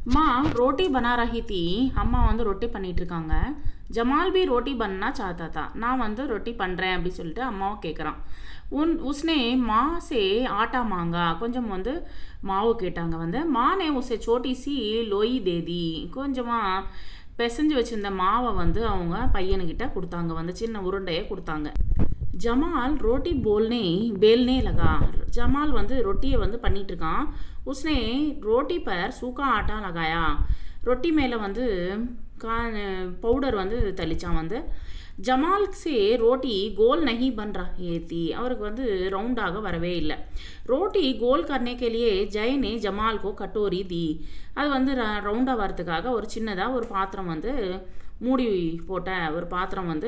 மா ரோட்டி பனா ரஹி தீ அம்மா வந்து ரொட்டி பண்ணிட்டு இருக்காங்க ஜமால் பி ரோட்டி பண்ணா சாத்தா தா நான் வந்து ரொட்டி பண்ணுறேன் அப்படின்னு சொல்லிட்டு அம்மாவை கேட்குறான் உன் உஸ்னே மா சே ஆட்டா மாங்கா கொஞ்சம் வந்து மாவு கேட்டாங்க வந்து மானே உசே சோட்டி சி லொய் தேதி கொஞ்சமாக பிசைஞ்சு வச்சிருந்த மாவை வந்து அவங்க பையனுக்கிட்ட கொடுத்தாங்க வந்து சின்ன உருண்டையை கொடுத்தாங்க ஜமால் ரோட்டி போல்னே பேல்னே லகா ஜமால் வந்து ரொட்டியை வந்து பண்ணிட்டு இருக்கான் உஸ்னே ரோட்டி பர் சூக்கா ஆட்டா லகாயா ரொட்டி மேலே வந்து கா பவுடர் வந்து தெளிச்சான் வந்து ஜமால் சே ரோட்டி கோல் நஹி பன் ரஹே தி அவருக்கு வந்து ரவுண்டாக வரவே இல்லை ரோட்டி கோல் கர்னே கே லியே ஜெய் நே ஜமால் கோ கட்டோரி தி அது வந்து ரவுண்டாக வரதுக்காக ஒரு சின்னதாக ஒரு பாத்திரம் வந்து மூடி போட்ட ஒரு பாத்திரம் வந்து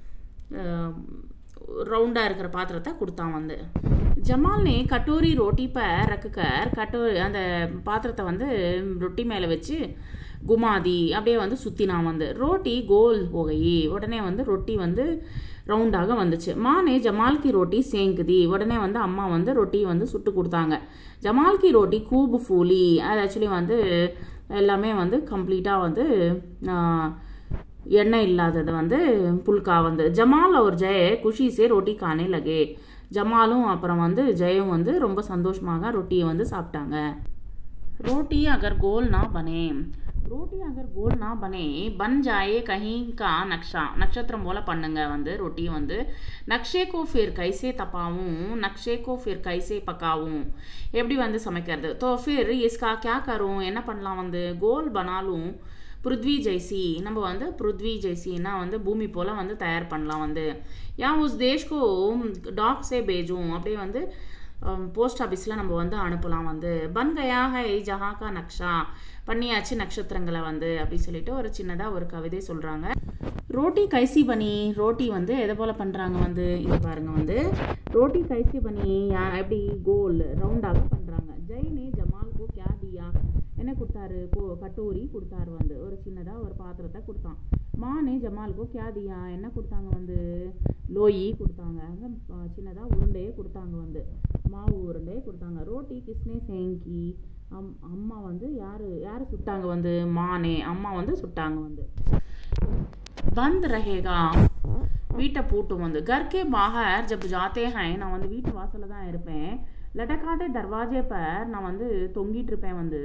ரவுண்டாக இருக்கிற பாத்திரத்தை கொடுத்தான் வந்து ஜமால்னே கட்டோரி ரோட்டி ப ரக்குக்கர் கட்டோரி அந்த பாத்திரத்தை வந்து ரொட்டி மேலே வச்சு குமாதி அப்படியே வந்து சுற்றினான் வந்து ரோட்டி கோல் போகி உடனே வந்து ரொட்டி வந்து ரவுண்டாக வந்துச்சு மானே ஜமால்கி ரொட்டி சேங்குதி உடனே வந்து அம்மா வந்து ரொட்டி வந்து சுட்டு கொடுத்தாங்க ஜமால்கி ரொட்டி கூபு ஃபூலி அது ஆக்சுவலி வந்து எல்லாமே வந்து கம்ப்ளீட்டாக வந்து எண்ணெய் இல்லாதது வந்து புல்கா வந்து ஜமால் அவர் ஜெய குஷிசே ரொட்டி காணே லகே ஜமாலும் அப்புறம் வந்து ஜெயம் வந்து ரொம்ப சந்தோஷமாக ரொட்டியை வந்து சாப்பிட்டாங்க ரோட்டி அகர் கோல் நா பனே ரோட்டி அகர் கோல் நா பனே பன் ஜாயே கहीं கா நக்ஷா நட்சத்திரம் போல பண்ணுங்க வந்து ரொட்டி வந்து நக்ஷே கோ ஃபிர் கைசே தப்பாவும் நக்ஷே கோ ஃபிர் கைசே பக்காவும் எப்படி வந்து சமைக்கிறது தோ ஃபிர் இஸ்கா கியா கரும் என்ன பண்ணலாம் வந்து கோல் பனாலும் பிருத்வி ஜெய்சி நம்ம வந்து பிருத்வி ஜெய்சின்னா வந்து பூமி போல் வந்து தயார் பண்ணலாம் வந்து யா உஸ் தேஷ்கோ டாக்ஸே பேஜும் அப்படியே வந்து போஸ்ட் ஆஃபீஸில் நம்ம வந்து அனுப்பலாம் வந்து பன் கயா ஹை ஜஹாக்கா நக்ஷா பண்ணியாச்சு நட்சத்திரங்களை வந்து அப்படி சொல்லிட்டு ஒரு சின்னதாக ஒரு கவிதை சொல்கிறாங்க ரோட்டி கைசி பனி ரோட்டி வந்து எதை போல் பண்ணுறாங்க வந்து இங்கே பாருங்கள் வந்து ரோட்டி கைசி பனி எப்படி கோல் ரவுண்டாக பண்ணுறாங்க ஜெய்னே ஜமால் கோ கியா தியா என்ன கொடுத்தாரு கோ கட்டோரி கொடுத்தாரு வந்து ஒரு சின்னதாக ஒரு பாத்திரத்தை கொடுத்தான் மானே ஜமாலுக்கோ கியா தியா என்ன கொடுத்தாங்க வந்து லோயி கொடுத்தாங்க சின்னதாக உருண்டையே கொடுத்தாங்க வந்து மாவு உருண்டையே கொடுத்தாங்க ரோட்டி கிஸ்னே சேங்கி அம் அம்மா வந்து யார் யார் சுட்டாங்க வந்து மானே அம்மா வந்து சுட்டாங்க வந்து பந்த் ரஹேகா வீட்டை பூட்டும் வந்து கர்கே பாகர் ஜப் ஜாத்தே ஹை நான் வந்து வீட்டு வாசலில் தான் இருப்பேன் லட்டக்காதே தர்வாஜே பர் நான் வந்து தொங்கிட்டு இருப்பேன் வந்து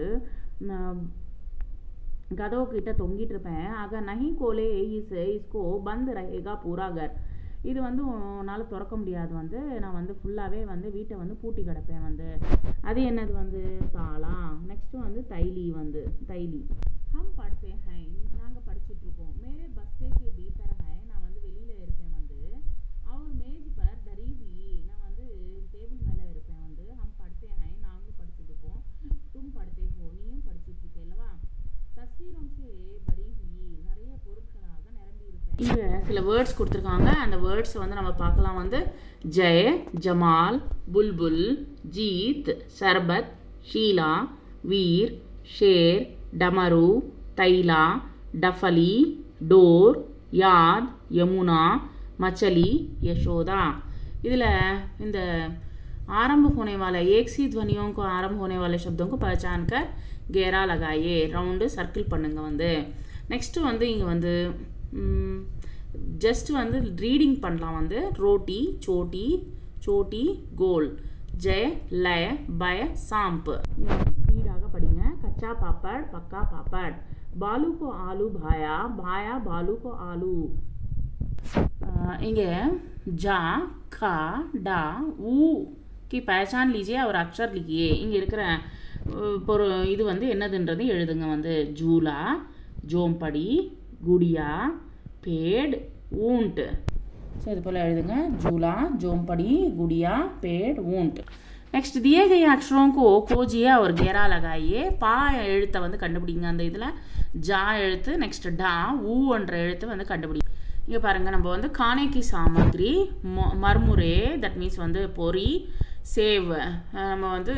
கதவு கிட்ட தொங்கிட்டு இருப்பேன் ஆக நஹி கோலே இஸ் இஸ்கோ பந்த் ரஹேகா பூரா கர் இது வந்து உன்னால் திறக்க முடியாது வந்து நான் வந்து ஃபுல்லாகவே வந்து வீட்டை வந்து பூட்டி கிடப்பேன் வந்து அது என்னது வந்து தாளா நெக்ஸ்ட்டு வந்து தைலி வந்து தைலி ஹம் படுத்தே ஹை நாங்கள் படிச்சுட்டு இருக்கோம் மேரே பஸ்ஸே கே பீத்தர் ஹை நான் வந்து வெளியில் இருப்பேன் வந்து அவர் மேஜ் பர் தரீவி நான் வந்து டேபிள் மேலே இருப்பேன் வந்து ஹம் படுத்தே ஹை நாங்களும் படிச்சுட்டு இருக்கோம் தும் படுத்தே ஹோ நீயும் படிச்சுட்டு இருக்க இல்லவா தஸ்வீரம் சே பரீவி நிறைய பொருட்களாக நிரம்பி இருப்பேன் இங்கே சில வேர்ட்ஸ் கொடுத்துருக்காங்க அந்த வேர்ட்ஸ் வந்து நம்ம பார்க்கலாம் வந்து ஜெய ஜமால் புல்புல் ஜீத் சர்பத் ஷீலா வீர் ஷேர் டமரு தைலா டஃபலி டோர் யாத் யமுனா மச்சலி யசோதா இதில் இந்த आरंभ होने वाला एक सी ध्वनियों को आरंभ होने वाले शब्दों को पहचान कर गेरा लगाइए ரவுண்டு சர்க்கிள் பண்ணுங்க வந்து நெக்ஸ்ட்டு வந்து இங்கே வந்து ஜஸ்ட் வந்து ரீடிங் பண்ணலாம் வந்து ரோட்டி சோட்டி சோட்டி கோல் ஜெய லய பய சாம்பு ஸ்பீடாக படிங்க கச்சா பாப்பட் பக்கா பாப்பட் பாலு கோ ஆலு பாயா பாயா பாலு கோ ஆலு இங்கே ஜா கா டா ஊ की पहचान लीजिए और अक्षर लिखिए இங்கே இருக்கிற பொரு இது வந்து என்னதுன்றது எழுதுங்க வந்து ஜூலா ஜோம்படி குடியா பேட் ஊண்ட் ஸோ இது போல் எழுதுங்க ஜூலா ஜோம்படி குடியா பேட் ஊண்ட் நெக்ஸ்ட் दिए गए अक्षरों को खोजिए और घेरा लगाइए பா எழுத்தை வந்து கண்டுபிடிங்க அந்த இதில் ஜா எழுத்து நெக்ஸ்ட் டா ஊன்ற எழுத்து வந்து கண்டுபிடி இங்கே பாருங்கள் நம்ம வந்து காணைக்கு சாமகிரி மர்முரே தட் மீன்ஸ் வந்து பொரி சேவ் நம்ம வந்து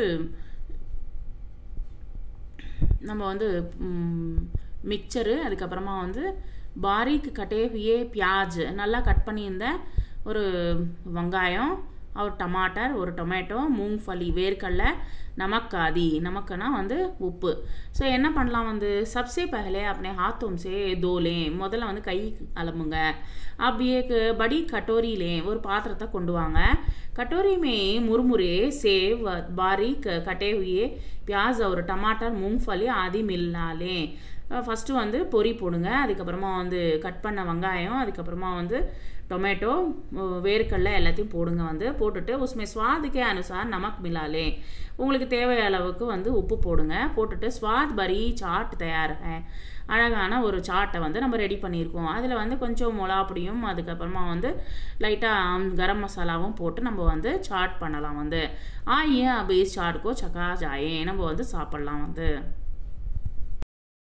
நம்ம வந்து மிக்சரு அதுக்கப்புறமா வந்து பாரிக் கட்டே ஹுயே பியாஜ் நல்லா கட் பண்ணியிருந்த ஒரு வெங்காயம் ஒரு டமாட்டர் ஒரு டொமேட்டோ மூங்ஃபலி வேர்க்கடலை நமக்காதி நமக்குனா வந்து உப்பு ஸோ என்ன பண்ணலாம் வந்து சப்சே பहले अपने हाथों से धो लें முதல்ல வந்து கை அலம்புங்க अब एक बड़ी कटोरी लें ஒரு பாத்திரத்தை கொண்டு வாங்க कटोरी में मुरमुरे सेव बारीक कटे हुए प्याज और टमाटर मूंगफली आदि मिला लें ஃபஸ்ட்டு வந்து பொரி போடுங்க அதுக்கப்புறமா வந்து கட் பண்ண வெங்காயம் அதுக்கப்புறமா வந்து டொமேட்டோ வேர்க்கடலை எல்லாத்தையும் போடுங்க வந்து போட்டுட்டு உஸ்மே சுவாதுக்கே அனுசார் நமக் மிலாலே உங்களுக்கு தேவை அளவுக்கு வந்து உப்பு போடுங்க போட்டுட்டு ஸ்வாத் பரி சாட் தயார் ஹை. அழகான ஒரு சாட்டை வந்து நம்ம ரெடி பண்ணியிருக்கோம் அதில் வந்து கொஞ்சம் மிளகா பொடியும் அதுக்கப்புறமா வந்து லைட்டாக கரம் மசாலாவும் போட்டு நம்ம வந்து சாட் பண்ணலாம் வந்து ஆ ஏன் அப்படி சாட்கோ சக்கா ஜாயே நம்ம வந்து சாப்பிட்லாம் வந்து